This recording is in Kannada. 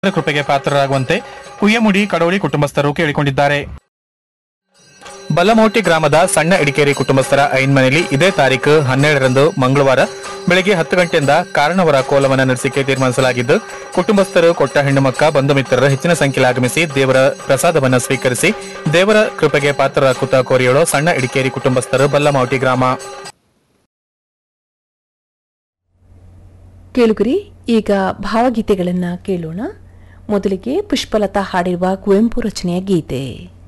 ಕೃಪೆಗೆ ಪಾತ್ರರಾಗುವಂತೆ ಕುಯ್ಯಮುಡಿ ಕಡೋಳಿ ಕುಟುಂಬಸ್ಥರು ಕೇಳಿಕೊಂಡಿದ್ದಾರೆ ಬಲ್ಲಮೋಟಿ ಗ್ರಾಮದ ಸಣ್ಣ ಇಡಿಕೇರಿ ಕುಟುಂಬಸ್ಥರ ಐನ್ ಮನೆಯಲ್ಲಿ ಇದೇ ತಾರೀಕು ಹನ್ನೆರಡರಂದು ಮಂಗಳವಾರ ಬೆಳಗ್ಗೆ ಹತ್ತು ಗಂಟೆಯಿಂದ ಕಾರಣವರ ಕೋಲವನ್ನು ನಡೆಸಿಕೆ ತೀರ್ಮಾನಿಸಲಾಗಿದ್ದು ಕುಟುಂಬಸ್ಥರು ಕೊಟ್ಟ ಹೆಣ್ಣು ಮಕ್ಕ ಬಂಧು ಮಿತ್ರರು ಹೆಚ್ಚಿನ ಸಂಖ್ಯೆಯಲ್ಲಿ ಆಗಮಿಸಿ ದೇವರ ಪ್ರಸಾದವನ್ನು ಸ್ವೀಕರಿಸಿ ದೇವರ ಕೃಪೆಗೆ ಪಾತ್ರರಾಗುತ್ತಾ ಕೋರಿಯೋಳು ಸಣ್ಣ ಇಡಿಕೇರಿ ಕುಟುಂಬಸ್ಥರು ಬಲ್ಲಮೌಟಿ ಗ್ರಾಮ ಕೇಳುಗರಿ ಈಗ ಭಾವಗೀತೆಗಳನ್ನ ಕೇಳೋಣ ಮೊದಲಿಗೆ ಪುಷ್ಪಲತಾ ಹಾಡಿರುವ ಕುವೆಂಪು ರಚನೆಯ ಗೀತೆ